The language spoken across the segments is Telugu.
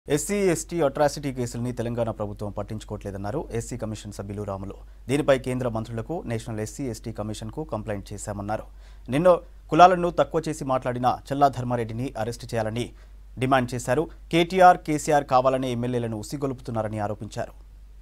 ఎస్సీ ఎస్టీ అట్రాసిటీ కేసుల్ని తెలంగాణ ప్రభుత్వం పట్టించుకోవట్లేదన్నారు ఎస్సీ కమిషన్ సభ్యులు రాములు దీనిపై కేంద్ర మంత్రులకు నేషనల్ ఎస్సీ ఎస్టీ కమిషన్కు కంప్లైంట్ చేశామన్నారు నిన్న కులాలను తక్కువ చేసి మాట్లాడిన చల్లా ధర్మారెడ్డిని అరెస్టు చేయాలని డిమాండ్ చేశారు కేటీఆర్ కేసీఆర్ కావాలనే ఎమ్మెల్యేలను ఉసిగొలుపుతున్నారని ఆరోపించారు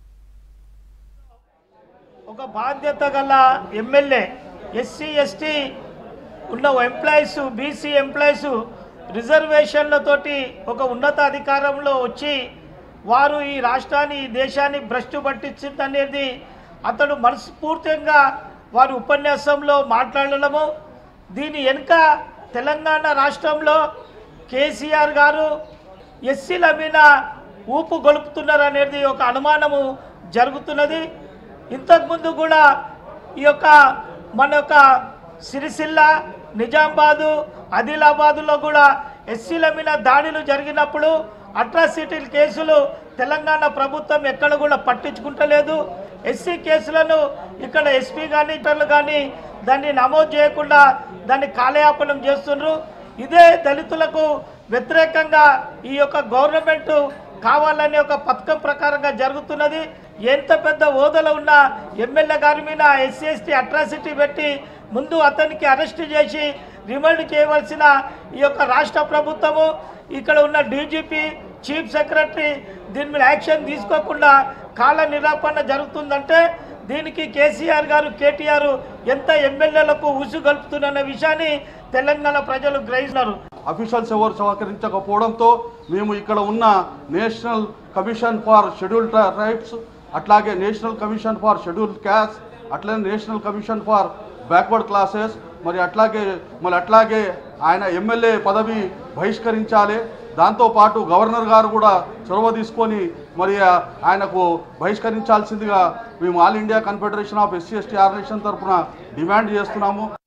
ఒక బాధ్యత గల ఎమ్మెల్యే ఎస్సీ ఎస్టీ ఉన్న ఎంప్లాయీస్ బీసీ ఎంప్లాయీస్ రిజర్వేషన్లతోటి ఒక ఉన్నత అధికారంలో వచ్చి వారు ఈ రాష్ట్రాన్ని ఈ దేశాన్ని భ్రష్టు పట్టించిందనేది అతడు మనస్ఫూర్తిగా వారి ఉపన్యాసంలో మాట్లాడడము దీని వెనుక తెలంగాణ రాష్ట్రంలో కేసీఆర్ గారు ఎస్సీల మీద ఊపు గొలుపుతున్నారు అనేది ఒక అనుమానము జరుగుతున్నది ఇంతకుముందు కూడా ఈ యొక్క మన యొక్క సిరిసిల్ల నిజామాబాదు ఆదిలాబాదులో కూడా ఎస్సీల మీద దాడులు జరిగినప్పుడు అట్రాసిటీ కేసులు తెలంగాణ ప్రభుత్వం ఎక్కడ కూడా పట్టించుకుంటలేదు ఎస్సీ కేసులను ఇక్కడ ఎస్పీ కానీ ఇతరులు కానీ దాన్ని నమోదు చేయకుండా దాన్ని కాలయాపనం చేస్తున్నారు ఇదే దళితులకు వ్యతిరేకంగా ఈ యొక్క గవర్నమెంట్ కావాలనే ఒక పథకం ప్రకారంగా జరుగుతున్నది ఎంత పెద్ద హోదాలో ఉన్న ఎమ్మెల్యే గారి మీద ఎస్సీ ఎస్టీ అట్రాసిటీ పెట్టి ముందు అతనికి అరెస్ట్ చేసి రిమాండ్ చేయవలసిన ఈ యొక్క రాష్ట్ర ప్రభుత్వము ఇక్కడ ఉన్న డీజీపీ చీఫ్ సెక్రటరీ దీని మీద యాక్షన్ తీసుకోకుండా కాల నిరాపణ జరుగుతుందంటే దీనికి కేసీఆర్ గారు కేటీఆర్ ఎంత ఎమ్మెల్యేలకు ఉసుగొల్పుతున్న విషయాన్ని తెలంగాణ ప్రజలు గ్రహిస్తున్నారు అఫీషియల్స్ ఎవరు సహకరించకపోవడంతో మేము ఇక్కడ ఉన్న national commission for schedule rights అట్లాగే national commission for schedule caste అట్లనే national commission for backward classes మరి అట్లాగే మరి అట్లాగే ఆయన ఎమ్మెల్యే పదవి బహిష్కరించాలి దాంతోపాటు గవర్నర్ గారు కూడా చొరవ తీసుకొని మరి ఆ- ఆయనకు బహిష్కరించాల్సిందిగా మేము all India confederation of SC ST organization తరఫున డిమాండ్ చేస్తున్నాము